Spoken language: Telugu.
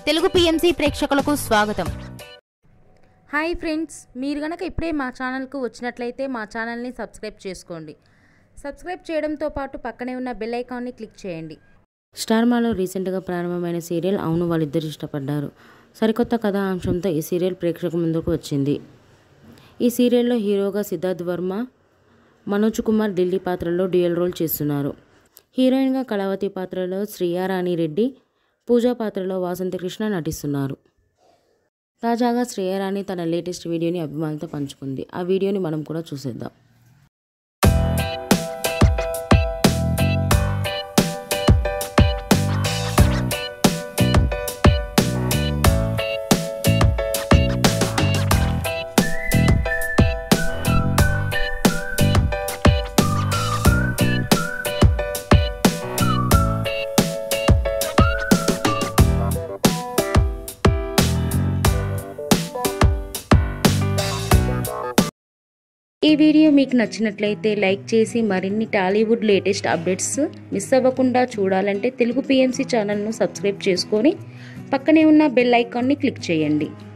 తెలుగు పిఎంసి ప్రేక్షకులకు స్వాగతం హాయ్ ఫ్రెండ్స్ మీరు గనక ఇప్పుడే మా ఛానల్కు వచ్చినట్లయితే మా ఛానల్ని సబ్స్క్రైబ్ చేసుకోండి సబ్స్క్రైబ్ చేయడంతో పాటు పక్కనే ఉన్న బెల్ ఐకాన్ని క్లిక్ చేయండి స్టార్ మాలో రీసెంట్గా ప్రారంభమైన సీరియల్ అవును వాళ్ళిద్దరు ఇష్టపడ్డారు సరికొత్త కథా అంశంతో ఈ సీరియల్ ప్రేక్షకు ముందుకు వచ్చింది ఈ సీరియల్లో హీరోగా సిద్ధార్థ్ వర్మ మనోజ్ కుమార్ ఢిల్లీ పాత్రలో డ్యూయల్ రోల్ చేస్తున్నారు హీరోయిన్గా కళావతి పాత్రలో శ్రీయారాణి రెడ్డి పూజా పాత్రలో వాసంతి కృష్ణ నటిస్తున్నారు తాజాగా శ్రేయరాణి తన లేటెస్ట్ వీడియోని అభిమానులతో పంచుకుంది ఆ వీడియోని మనం కూడా చూసేద్దాం ఈ వీడియో మీకు నచ్చినట్లయితే లైక్ చేసి మరిన్ని టాలీవుడ్ లేటెస్ట్ అప్డేట్స్ మిస్ అవ్వకుండా చూడాలంటే తెలుగు పిఎంసి ఛానల్ను సబ్స్క్రైబ్ చేసుకొని పక్కనే ఉన్న బెల్ ఐకాన్ని క్లిక్ చేయండి